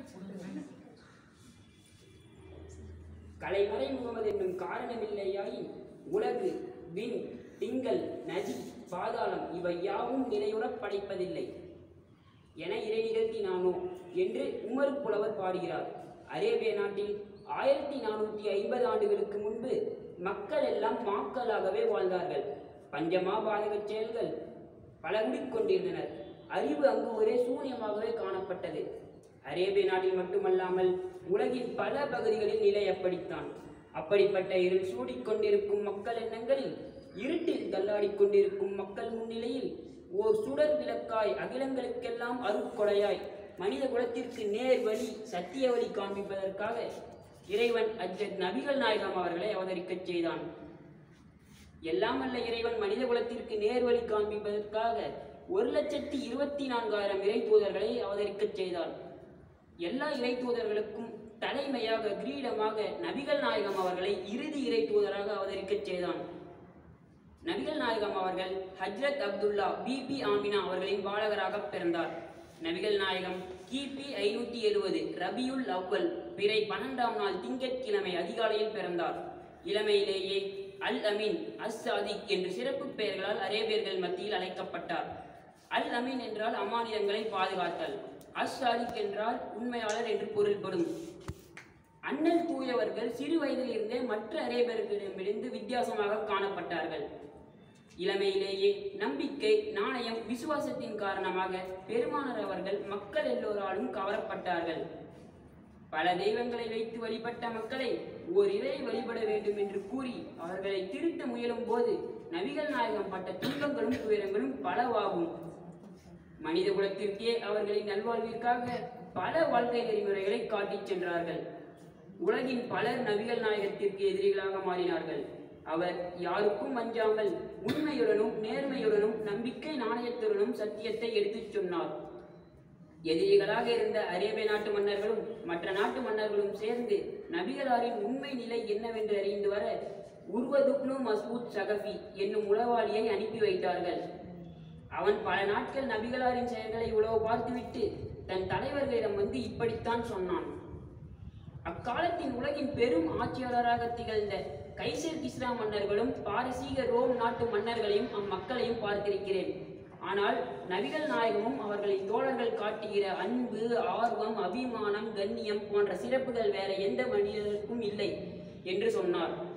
கலைமறை முகமது என்னும் காரணமில்லையாயின் உலகு விண் திங்கள் நதி பாதாளம் இவை யாவும் நிலையுறப் படைப்பதில்லை என இறை நிகழ்த்தினானோ என்று உமர் புலவர் பாடுகிறார் அரேபிய நாட்டில் ஆயிரத்தி நானூற்றி ஐம்பது ஆண்டுகளுக்கு முன்பு மக்கள் எல்லாம் மாக்களாகவே வாழ்ந்தார்கள் பஞ்சமா பாதகச் செயல்கள் பலகுடிக் கொண்டிருந்தனர் அறிவு அங்கு ஒரே சூன்யமாகவே காணப்பட்டது அரேபிய நாட்டில் மட்டுமல்லாமல் உலகின் பல பகுதிகளில் நிலை அப்படித்தான் அப்படிப்பட்ட இருள் சூடிக் கொண்டிருக்கும் மக்கள் எண்ணங்களில் இருட்டில் தள்ளாடிக் கொண்டிருக்கும் மக்கள் முன்னிலையில் ஓர் சுடர் விளக்காய் அகிலங்களுக்கெல்லாம் அருட்கொடையாய் மனித குலத்திற்கு நேர் வழி சத்திய வழி காண்பிப்பதற்காக இறைவன் அஜத் நபிகள் நாயகம் அவர்களை அவதரிக்கச் செய்தான் எல்லாம் அல்ல இறைவன் மனித குலத்திற்கு நேர்வழி காண்பிப்பதற்காக ஒரு லட்சத்தி இருபத்தி நான்காயிரம் இறை தூதர்களை அவதரிக்கச் செய்தார் எல்லா இறை தூதர்களுக்கும் தலைமையாக கிரீடமாக நபிகள் நாயகம் அவர்களை இறுதி இறை தூதராக அவதரிக்கச் செய்தான் நபிகள் நாயகம் அவர்கள் ஹஜ்ரத் அப்துல்லா பிபி ஆமினா அவர்களின் பாலகராக பிறந்தார் நபிகள் நாயகம் கிபி ஐநூற்றி எழுவது ரபியுல் அவ்வல் பிறை பன்னெண்டாம் நாள் திங்கட்கிழமை அதிகாலையில் பிறந்தார் இளமையிலேயே அல் அமீன் அஸ் சாதிக் என்று சிறப்பு பெயர்களால் அரேபியர்கள் மத்தியில் அழைக்கப்பட்டார் அல் அமீன் என்றால் அமானிதங்களை பாதுகாத்தல் அஸ் சாதிக் என்றால் உண்மையாளர் என்று பொருள்படும் அண்ணல் தூயவர்கள் சிறு வயதிலிருந்தே மற்ற அரேபியர்களிடமிருந்து வித்தியாசமாக காணப்பட்டார்கள் இளமையிலேயே நம்பிக்கை நாணயம் விசுவாசத்தின் காரணமாக பெருமானார் அவர்கள் மக்கள் எல்லோராலும் கவரப்பட்டார்கள் பல தெய்வங்களை வைத்து வழிபட்ட மக்களை ஓர் இறை வழிபட வேண்டும் என்று கூறி அவர்களை திருத்த முயலும் போது நபிகள் நாயகம் பட்ட துன்பங்களும் துயரங்களும் பலவாகும் மனித குலத்திற்கே அவர்களின் நல்வாழ்விற்காக பல வாழ்க்கை நெறிமுறைகளை காட்டிச் சென்றார்கள் உலகின் பலர் நபிகள் நாயகத்திற்கு எதிரிகளாக மாறினார்கள் அவர் யாருக்கும் அஞ்சாமல் உண்மையுடனும் நேர்மையுடனும் நம்பிக்கை நாணயத்துடனும் சத்தியத்தை எடுத்துச் சொன்னார் எதிரிகளாக இருந்த அரேபிய நாட்டு மன்னர்களும் மற்ற நாட்டு மன்னர்களும் சேர்ந்து நபிகளாரின் உண்மை நிலை என்னவென்று அறிந்து வர உருவதுப்னு மசூத் சகஃபி என்னும் உளவாளியை அனுப்பி வைத்தார்கள் அவன் பல நாட்கள் நபிகளாரின் செயல்களை உளவு பார்த்துவிட்டு தன் தலைவர்களிடம் வந்து இப்படித்தான் சொன்னான் அக்காலத்தின் உலகின் பெரும் ஆட்சியாளராக திகழ்ந்த கைசர் கிஸ்ரா மன்னர்களும் பாரசீக ரோம் நாட்டு மன்னர்களையும் அம்மக்களையும் பார்த்திருக்கிறேன் ஆனால் நபிகள் நாயகமும் அவர்களின் தோழர்கள் காட்டுகிற அன்பு ஆர்வம் அபிமானம் கண்ணியம் போன்ற சிறப்புகள் வேற எந்த மனிதருக்கும் இல்லை என்று சொன்னார்